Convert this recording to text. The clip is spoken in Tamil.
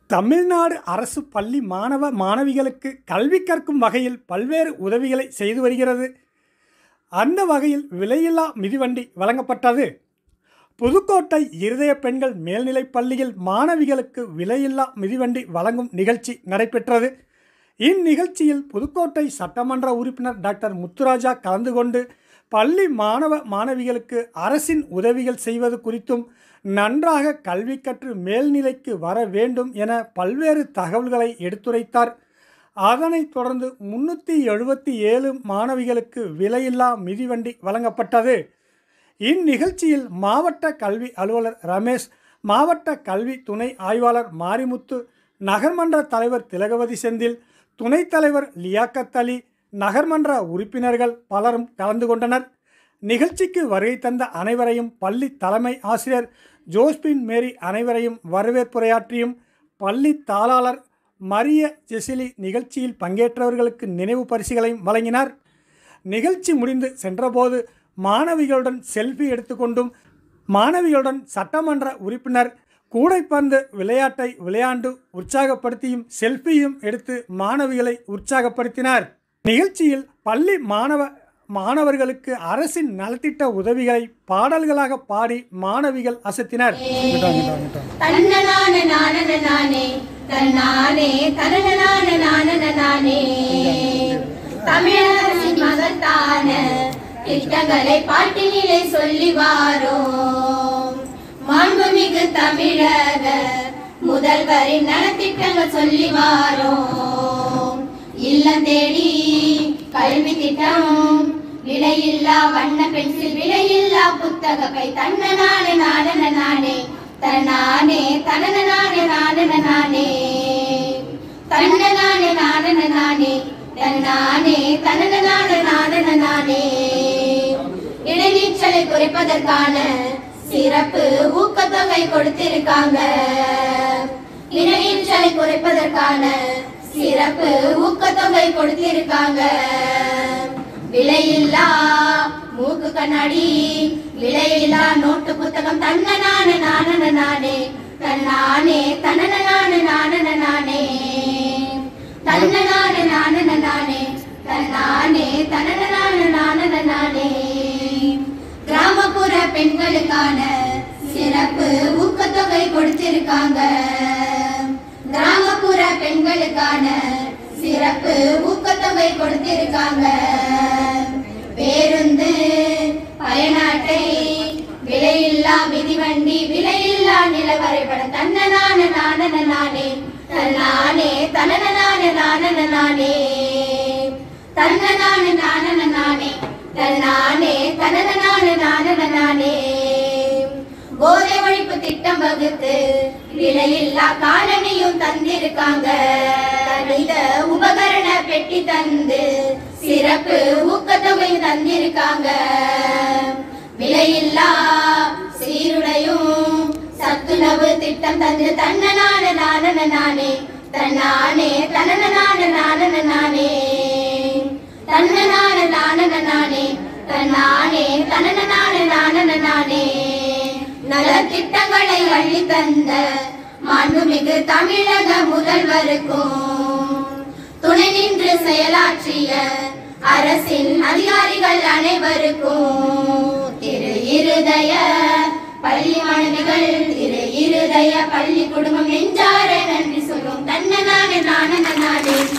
தமிழ்நாடு அரசு பள்ளி மாணவ மாணவிகளுக்கு கல்வி கற்கும் வகையில் பல்வேறு உதவிகளை செய்து வருகிறது அந்த வகையில் விலையில்லா மிதிவண்டி வழங்கப்பட்டது புதுக்கோட்டை இருதய பெண்கள் மேல்நிலைப் பள்ளியில் மாணவிகளுக்கு விலையில்லா மிதிவண்டி வழங்கும் நிகழ்ச்சி நடைபெற்றது இந்நிகழ்ச்சியில் புதுக்கோட்டை சட்டமன்ற உறுப்பினர் டாக்டர் முத்துராஜா கலந்து கொண்டு பள்ளி மாணவ மாணவிகளுக்கு அரசின் உதவிகள் செய்வது குறித்தும் நன்றாக கல்வி கற்று மேல்நிலைக்கு வர வேண்டும் என பல்வேறு தகவல்களை எடுத்துரைத்தார் அதனைத் தொடர்ந்து முன்னூற்றி எழுபத்தி ஏழு மாணவிகளுக்கு விலையில்லா மிதிவண்டி வழங்கப்பட்டது இந்நிகழ்ச்சியில் மாவட்ட கல்வி அலுவலர் ரமேஷ் மாவட்ட கல்வி துணை ஆய்வாளர் மாரிமுத்து நகர்மன்ற தலைவர் திலகவதி செந்தில் துணைத் தலைவர் லியாக்கத் அலி நகர்மன்ற உறுப்பினர்கள் பலரும் கலந்து கொண்டனர் நிகழ்ச்சிக்கு வருகை தந்த அனைவரையும் பள்ளி தலைமை ஆசிரியர் ஜோஸ்பின் மேரி அனைவரையும் வரவேற்புரையாற்றியும் பள்ளி தாளாளர் மரிய ஜெசிலி நிகழ்ச்சியில் பங்கேற்றவர்களுக்கு நினைவு பரிசுகளையும் வழங்கினார் நிகழ்ச்சி முடிந்து சென்றபோது மாணவிகளுடன் செல்ஃபி எடுத்துக்கொண்டும் மாணவிகளுடன் சட்டமன்ற உறுப்பினர் கூடைப்பந்து விளையாட்டை விளையாண்டு உற்சாகப்படுத்தியும் செல்ஃபியும் எடுத்து மாணவிகளை உற்சாகப்படுத்தினார் நிகழ்ச்சியில் பள்ளி மாணவ மாணவர்களுக்கு அரசின் நலத்திட்ட உதவிகளை பாடல்களாக பாடி மாணவிகள் அசத்தினர் தன்னனான நானன நானே தன்னானே தனனான நானன நானே தமிழரசின் மகத்தான திட்டங்களை பாட்டினிலே சொல்லி வாரோம் மாண்புமிகு தமிழக முதல்வரின் நலத்திட்டங்கள் சொல்லி வாரோம் இல்லம் தேடி கல்வி திட்டம் விலையில்லா வண்ண பென்சில் விலையில்லா புத்தக பை தன்னனானே நானன நானே தன்னானே தனன நானே நானன நானே தன்னனானே நானன நானே தன்னானே தனன நானே நானன நானே இடைநீச்சலை குறைப்பதற்கான சிறப்பு ஊக்கத்தொகை கொடுத்திருக்காங்க இடைநீச்சலை குறைப்பதற்கான சிறப்பு ஊக்கத்தொகை கொடுத்திருக்காங்க விலையில்லா மூக்கு கண்ணாடி விலையில்லா நோட்டு புத்தகம் தன்னனான நானன நானே தன்னானே தனன நானே நானன நானே தன்னனான நானன நானே தன்னானே தனன நானே நானன நானே கிராமப்புற பெண்களுக்கான சிறப்பு ஊக்கத்தொகை கொடுத்திருக்காங்க கிராமப்புற பெண்களுக்கான சிறப்பு ஊக்கத்தொகை கொடுத்திருக்காங்க பேருந்து பயணாட்டை விலையில்லா மிதிவண்டி விலையில்லா நிலவரைபடம் தன்னனான நானன நானே தன்னானே தனன நானே நானன நானே தன்னனான நானன நானே தன்னானே தனன நானே நானன நானே போதை ஒழிப்பு திட்டம் வகுத்து விலையில்லா காலனியும் தந்திருக்காங்க கணித உபகரண பெட்டி தந்து சிறப்பு ஊக்கத்தொகை தந்திருக்காங்க விலையில்லா சீருடையும் சத்துணவு திட்டம் தந்து தன்னனான நானன நானே தன்னானே தனன நான நானன நானே தன்னனான நானன நானே தன்னானே தனன நான நானன நானே நல திட்டங்களை அள்ளி தந்த மாண்புமிகு தமிழக முதல்வருக்கும் துணை நின்று செயலாற்றிய அரசின் அதிகாரிகள் அனைவருக்கும் திரு இருதய பள்ளி மாணவிகள் திரு இருதய பள்ளி குடும்பம் நெஞ்சார நன்றி சொல்லும் தன்னனான நானன நானே